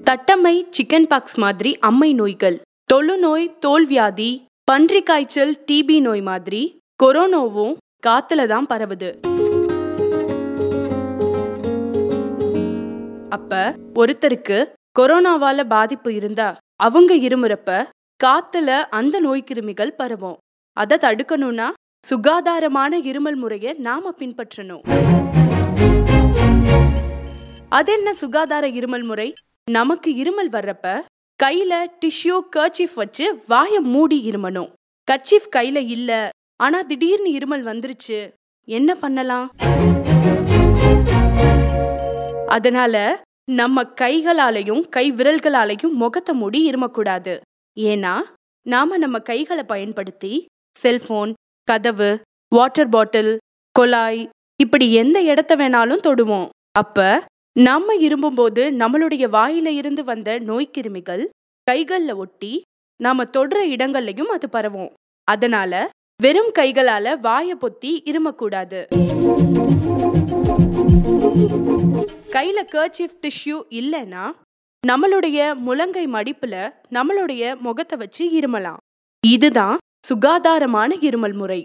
தட்டம்மை chicken box மாதிரி அம்மை நோய்கள் தொழுநோய் தோல்வியாதி பன்றி காய்ச்சல் டிபி நோய் மாதிரி கொரோனாவும் காத்துல தான் பரவுது அப்ப ஒருத்தருக்கு கொரோனாவால பாதிப்பு இருந்தா அவங்க இருமுறப்ப காத்துல அந்த நோய் கிருமிகள் பரவும் அதை தடுக்கணும்னா சுகாதாரமான இருமல் முறையை நாம பின்பற்றணும் அது என்ன சுகாதார இருமல் முறை நமக்கு இருமல் வர்றப்ப கையில டிஷ்யூ கர்ச்சீஃப் வச்சு வாயை மூடி இருமணும் கர்ச்சீஃப் கையில இல்ல ஆனா திடீர்னு இருமல் வந்துருச்சு என்ன பண்ணலாம் அதனால நம்ம கைகளாலையும் கை விரல்களாலையும் முகத்தை மூடி இருமக்கூடாது ஏன்னா நாம நம்ம கைகளை பயன்படுத்தி செல்போன் கதவு வாட்டர் பாட்டில் கொலாய் இப்படி எந்த இடத்த வேணாலும் தொடுவோம் அப்ப நம்ம இரும்பும்போது நம்மளுடைய வாயில இருந்து வந்த நோய்க்கிருமிகள் கைகள்ல ஒட்டி நாம தொடுற இடங்கள்லயும் அது பரவும் அதனால வெறும் கைகளால வாயை பொத்தி இருமக்கூடாது கையில கர்ச்சீஃப் டிஷ்யூ இல்லைன்னா நம்மளுடைய முழங்கை மடிப்புல நம்மளுடைய முகத்தை வச்சு இருமலாம் இதுதான் சுகாதாரமான இருமல் முறை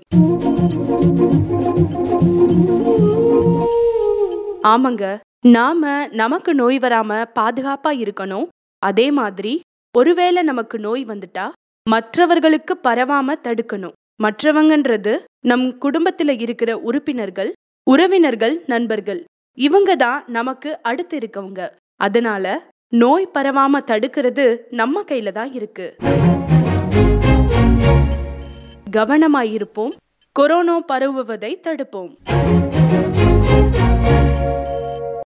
ஆமாங்க நாம நமக்கு நோய் வராம பாதுகாப்பா இருக்கணும் அதே மாதிரி ஒருவேளை நமக்கு நோய் வந்துட்டா மற்றவர்களுக்கு பரவாம தடுக்கணும் மற்றவங்கன்றது நம் குடும்பத்துல இருக்கிற உறுப்பினர்கள் உறவினர்கள் நண்பர்கள் இவங்க தான் நமக்கு அடுத்து இருக்கவங்க அதனால நோய் பரவாம தடுக்கிறது நம்ம கையில தான் இருக்கு கவனமாயிருப்போம் கொரோனா பரவுவதை தடுப்போம்